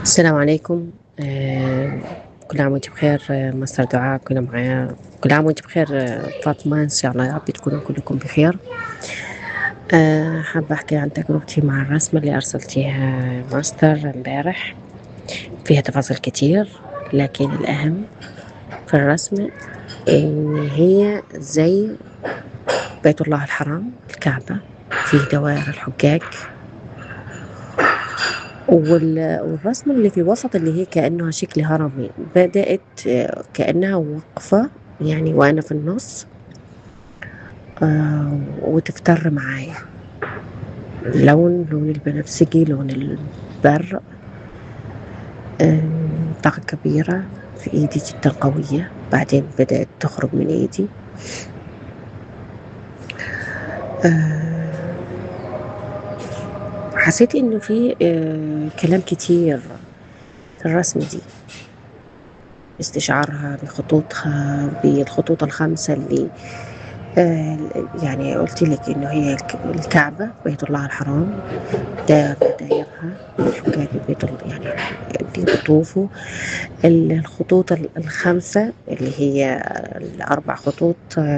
السلام عليكم آه، كل عام وانت بخير آه، مستر دعاء كل معايا كل عام وانت بخير آه، فاطمة ان شاء الله يا رب تكونوا كلكم بخير آه، حابة احكي عن تجربتي مع الرسمة اللي ارسلتيها ماستر امبارح فيها تفاصيل كتير لكن الاهم في الرسمة ان هي زي بيت الله الحرام الكعبة فيه دوائر الحجاج وال- والرسمة اللي في الوسط اللي هي كأنها شكل هرمي بدأت آه، كأنها واقفة يعني وأنا في النص آه، وتفتر معايا لون لون البنفسجي لون البر آه، طاقة كبيرة في إيدي جدا قوية بعدين بدأت تخرج من إيدي آه، حسيت إنه في آه، كلام كتير في الرسمة دي باستشعارها بخطوطها بالخطوط الخمسة اللي آه، يعني قلت لك إنه هي الك- الكعبة بيت الله الحرام ده دايرها الحجاج بيت الله يعني اللي بيطوفوا ال- الخطوط ال- الخمسة اللي هي الأربع خطوط آه،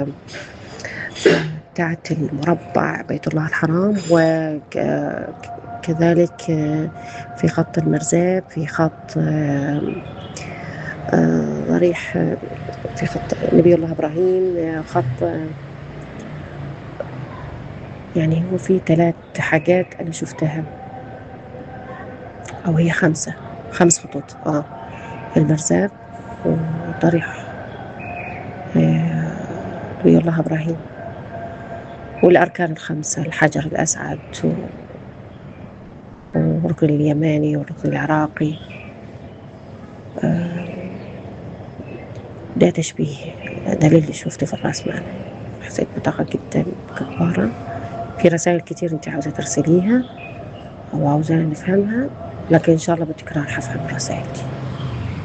بتاعت المربع بيت الله الحرام وكذلك في خط المرزاب في خط آه، آه، ضريح آه، في خط نبي الله إبراهيم آه، خط آه، يعني هو في ثلاث حاجات أنا شفتها أو هي خمسة خمس خطوط اه المرزاب وضريح آه، نبي الله إبراهيم والأركان الخمسة الحجر الأسعد و- والركن اليماني والركن العراقي آه، ده تشبيه ده اللي شفته في الرسمة أنا حسيت بطاقة جدا جبارة في رسائل كتير أنت عاوزة ترسليها أو عاوزة نفهمها لكن إن شاء الله بالتكرار حفهم الرسائل دي